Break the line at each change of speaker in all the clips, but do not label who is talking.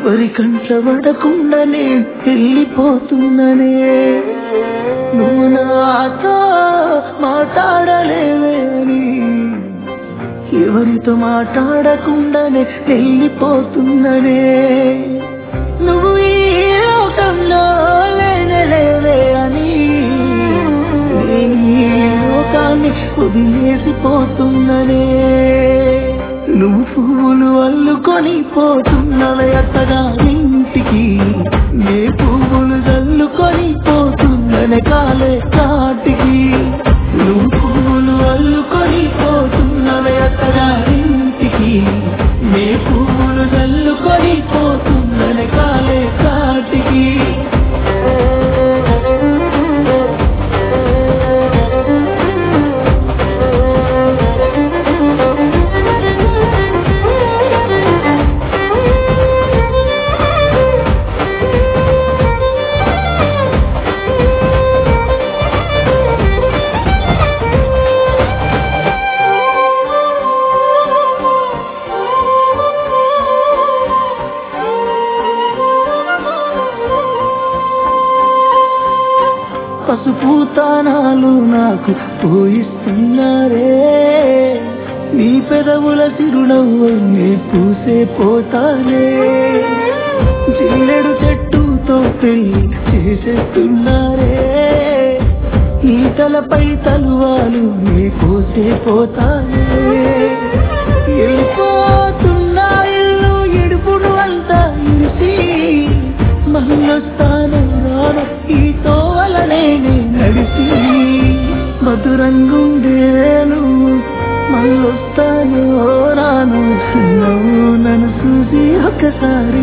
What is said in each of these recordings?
ఎవరి కంట్ల పడకుండానే వెళ్ళిపోతున్ననే నువ్వు నాతో మాట్లాడలేవే అని ఎవరితో మాట్లాడకుండానే వెళ్ళిపోతున్ననే నువ్వు ఈ లోకంలో లేనలేవే అని నేను ఈ లోకాన్ని వదిలేసిపోతున్ననే నువ్వు పువ్వులు అల్లుకొని పోతున్నవే అత్తగా ఇంటికి నే పువ్వులు చల్లుకొని పోతున్ననే కాలే కాటికి నువ్వు పువ్వులు అల్లుకొని పోతున్నవే అత్తగా ఇంటికి నే పువ్వులు చల్లుకొని పోతున్ననే కాలే కాటికి పసుపు తానాలు నాకు పోయిస్తున్నారే నీ పెదవుల చిరునవ్వు నే పూసే పోతానే జిల్లెడు చెట్టుతో పెళ్లి చేసేస్తున్నారే నీ తలపై తలువాలు నీ కోసే పోతానే వెళ్ళిపోతున్నా ఇల్లు ఇడుపుడు అంతా ఇరిసి మళ్ళొస్తాను రాను ఈ తోవలనే నడిచి మధురంగుండేను మళ్ళొస్తాను రాను నువ్వు నన్ను చూసి ఒకసారి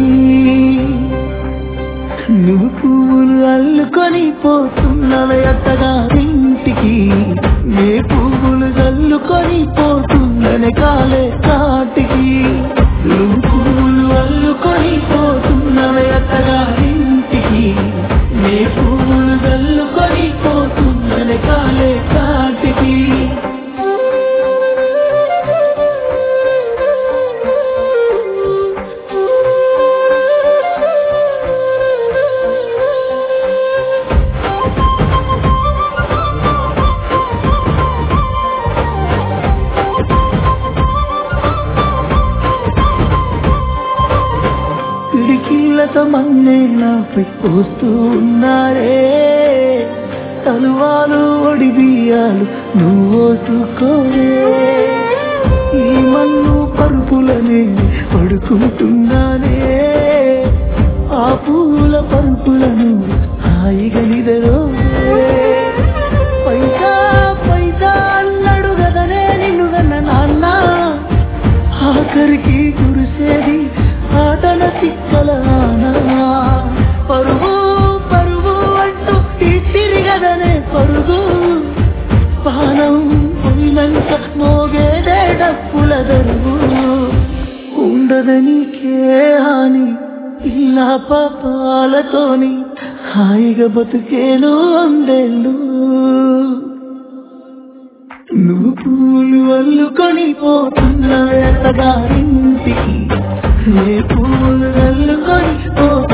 నువ్వు పువ్వులు అల్లుకొని పోతున్నవే అత్తగా ఇంటికి నే పువ్వులు చల్లుకొని పోతున్ననే కాలే కాటికి నువ్వు పువ్వులు అల్లుకొని పోతున్నవే అత్తగా ఇంటికి నే పువ్వులు చల్లుకొని పోతున్ననే కాలే కాటికి పిడికిళ్ళతో మన్నే నాపై పోస్తూ ఉన్నారే తలువాలు ఒడి బియ్యాలు నువ్వు ఓసుకోరే ఈ మన్ను పరుపులనే పడుకుంటున్నానే ఆ పూల పరుపులను హాయిగా నిదరో పైసా పైసా అన్నాడు కదనే నిన్ను కన్న నాన్న ఆఖరికి కురిసేది ఆటల తిక్కల ఆనా పరుగు పరుగు అంటూ ఈ తిరిగదనే పరుగు పానం పోయినంత మోగేదే డప్పుల దరుగు ఉండదనికే హాని ఇలా పాపాలతోని హాయిగా బతుకేను అందేళ్ళు నువ్వు పూలు అల్లుకొని పోతున్నా ఎత్తగారింటికి ఏ పూలు అల్లుకొని పో